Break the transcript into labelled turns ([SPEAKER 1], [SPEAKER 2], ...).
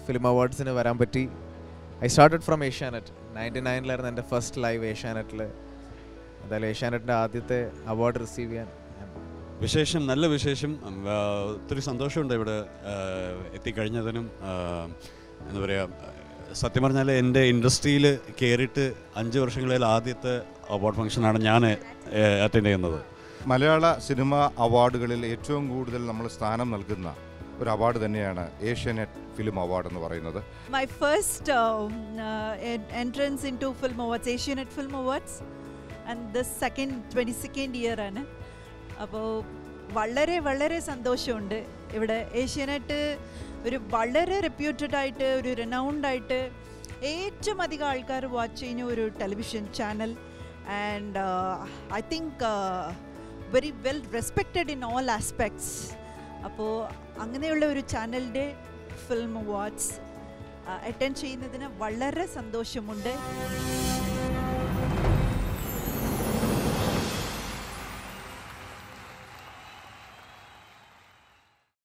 [SPEAKER 1] film അവാർഡ്സിന് വരാൻ പറ്റി I started from Asianet ninety നയനിലായിരുന്നു എൻ്റെ ഫസ്റ്റ് ലൈവ് ഏഷ്യാനെറ്റിൽ എന്തായാലും ഏഷ്യാനെറ്റിൻ്റെ ആദ്യത്തെ അവാർഡ് റിസീവ് ചെയ്യാൻ ഞാൻ
[SPEAKER 2] വിശേഷം നല്ല വിശേഷം ഉം, ആ, ഒത്തിരി സന്തോഷമുണ്ട് ഇവിടെ ആ, എത്തിക്കഴിഞ്ഞതിനും ആ, എന്താ പറയുക സത്യം പറഞ്ഞാൽ എൻ്റെ ഇൻഡസ്ട്രിയിൽ കയറിയിട്ട് അഞ്ച് വർഷങ്ങളിൽ ആദ്യത്തെ അവാർഡ് ഫംഗ്ഷനാണ് ഞാൻ അറ്റൻഡ് ചെയ്യുന്നത്
[SPEAKER 3] മലയാള സിനിമ അവാർഡുകളിൽ ഏറ്റവും കൂടുതൽ നമ്മൾ സ്ഥാനം നൽകുന്ന ഒരു അവാർഡ് തന്നെയാണ് ഏഷ്യാനെറ്റ് ഫിലിം അവാർഡ് എന്ന് പറയുന്നത്
[SPEAKER 4] My first um, uh, en- entrance into Film Awards, Asianet Film Awards, and this second 22nd year ആണ് അപ്പോൾ വളരെ വളരെ സന്തോഷമുണ്ട് ഇവിടെ ഏഷ്യാനെറ്റ് ഒരു വളരെ റെപ്യൂട്ടഡ് ആയിട്ട് ഒരു റിനൗണ്ട് ആയിട്ട് ഏറ്റവും അധികം ആൾക്കാർ വാച്ച് ചെയ്യുന്ന ഒരു television channel and I think very well respected in all aspects അപ്പോൾ അങ്ങനെയുള്ള ഒരു ചാനലിൻ്റെ ഫിലിം അവാർഡ്സ് അറ്റൻഡ് ചെയ്യുന്നതിന് വളരെ സന്തോഷമുണ്ട്